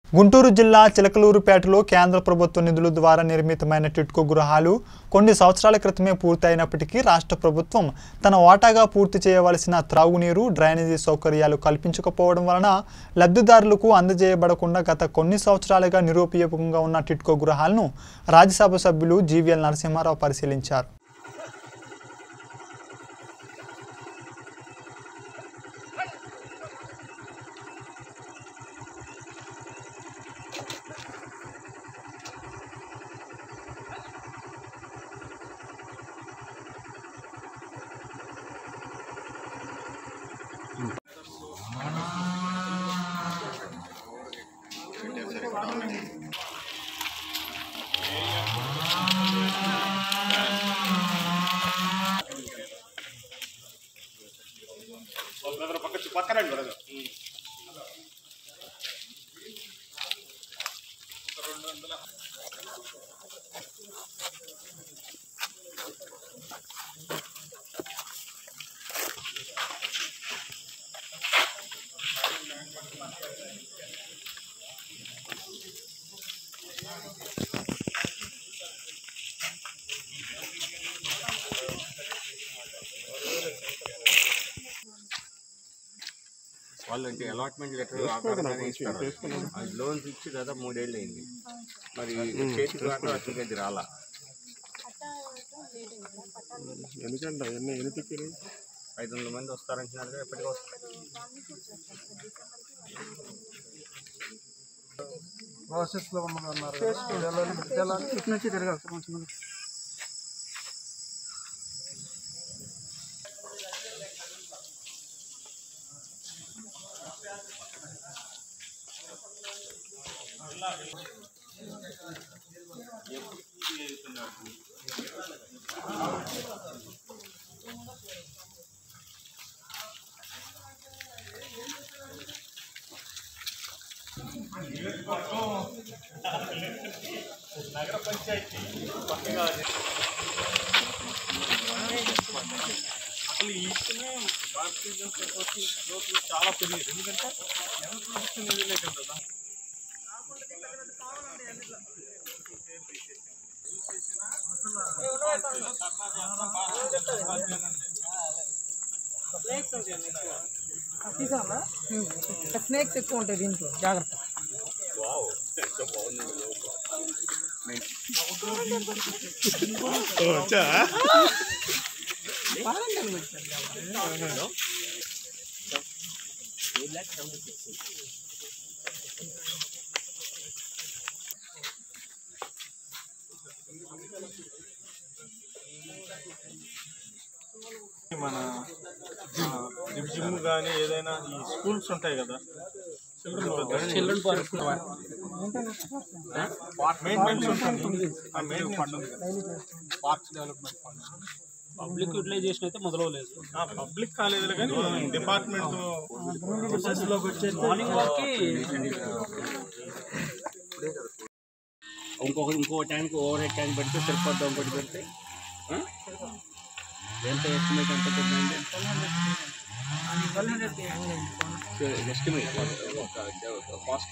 గుంటూరు జిల్లా చిలకలూరుపేటలో కేంద్ర ప్రభుత్వ నిధుల ద్వారా నిర్మితమైన టిట్కో గృహాలు కొన్ని సంవత్సరాల క్రితమే పూర్తయినప్పటికీ రాష్ట్ర ప్రభుత్వం తన వాటాగా పూర్తి చేయవలసిన త్రాగునీరు డ్రైనేజీ సౌకర్యాలు కల్పించకపోవడం వలన లబ్ధిదారులకు అందజేయబడకుండా గత కొన్ని సంవత్సరాలుగా నిరుపయోగంగా ఉన్న టిట్కో గృహాలను రాజ్యసభ సభ్యులు జీవీఎల్ నరసింహారావు పరిశీలించారు వాళ్ళు అంటే అలాట్మెంట్ లెటర్ ఇస్తారు అది లోన్స్ ఇచ్చి కదా మూడేళ్ళు అయింది మరి చేతికి రాక అసలు అది రాలా ఎందుకంటే ఎన్ని ఎన్ని తిప్పారు ఐదు వందల మంది వస్తారంటున్నారు ఎప్పటికీ వస్తారు ప్రాసెస్లో ఉన్నదన్నారు ఇటు నుంచి తిరగాలి సార్ కొంచెం ముందుకు. అసలు ఈస్ట్నే భారతీయ జనతా పార్టీ గ్రోత్ చాలా పెరిగింది ఎందుకంటే జన ప్రభుత్వం నిధులే కదా స్నేక్స్ ఎక్కువ ఉంటాయి దీంట్లో జాగ్రత్త మన జిమ్ కానీ ఏదైనా ఈ స్కూల్స్ ఉంటాయి కదా చిల్డ్రన్ మెయింటెనెన్స్ ఉంటుంది ఆ maintenance parks development fund public utilization అయితే మొదలవలేదు పబ్లిక్ కాలేజీలు కానీ డిపార్ట్మెంట్ మార్నింగ్ వరకు ఇంకొక ఇంకో ట్యాంక్ ఓవర్ హెడ్ ట్యాంక్ పెడితే సరిపోద్దా ఇంకోటి పెడితే ఆ? ఎంత ఎస్టిమేట్ ఎంత పెట్టండి ఎస్టిమేట్ కాస్ట్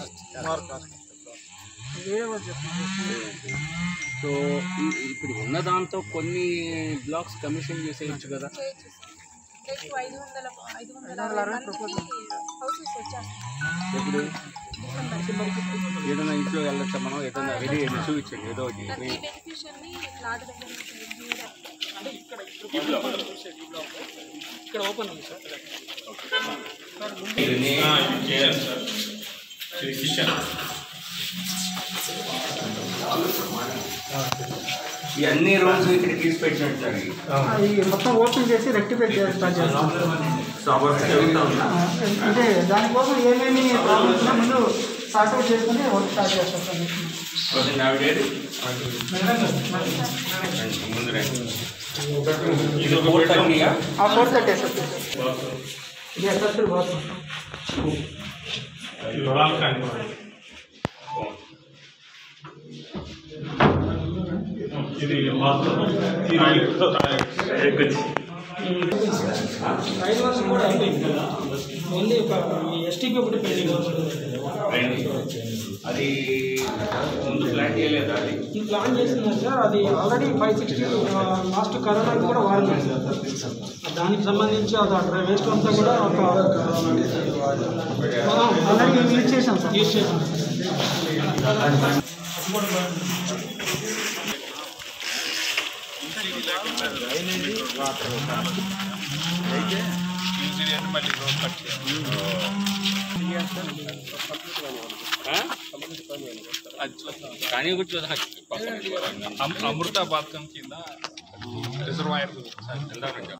సో ఈ- ఇప్పుడు ఉన్న దాంతో కొన్ని బ్లాక్స్ కమిషన్ చేసేయచ్చు కదా ఎక్కువ ఐదు వందల ఐదు వందల అరవై మందికి హౌసెస్ వచ్చేస్తాయి ఇప్పుడు ఏదైనా ఇంట్లో వెళ్ళొచ్చా మనం ఏదైనా ఇది చూపించండి ఏదో ఒకటి ప్రతి బెనిఫిషియర్ని ఫ్లాట్ దగ్గర నుంచి మీరే ఇక్కడ ఓపెన్ ఉంది సార్ చేయాలి సార్ కిషన్ ఈ అన్ని రోజు ఇక్కడ తీసి పెట్టినట్టు సార్ ఇవి. ఈ మొత్తం ఓపెన్ చేసి రెక్టిఫై చేసి స్టార్ట్ చేస్తాం సో అప్పుడు చెప్తా ఉన్నా అంటే దానికోసం ఏమేమి ప్రాబ్లమ్స్ ఉన్నాయో ముందు సార్ట్ అవుట్ చేసుకుని వర్క్ స్టార్ట్ చేస్తాం సార్ ఓకే నావిడేది ముందు రండి ఇది ఒక బెడ్రూమ్ ఆ ఫోర్ థర్టీ సార్ ఇది ఎక్కడ బాత్రూమ్ బాల్కనీ ఇది బాత్రూమ్ ఐదు వందలు కూడా అయిపోయింది కదా ఓన్లీ ఒక ఎస్టీపీ ఒకటి పెండింగ్ అది ముందు ప్లాన్ చేయలేదా అది ఈ ప్లాన్ చేసింది సార్ అది ఆల్రెడీ ఫైవ్ సిక్స్టీ లాస్ట్ కరోనాకి కూడా వాడింది సార్ దానికి సంబంధించి అది అక్కడ వేస్ట్ అంతా కూడా ఒక ఆల్రెడీ యూజ్ చేసాం సార్ యూజ్ చేసాం కానీ కూర్చో అమృత పథకం కింద రిజర్వాయర్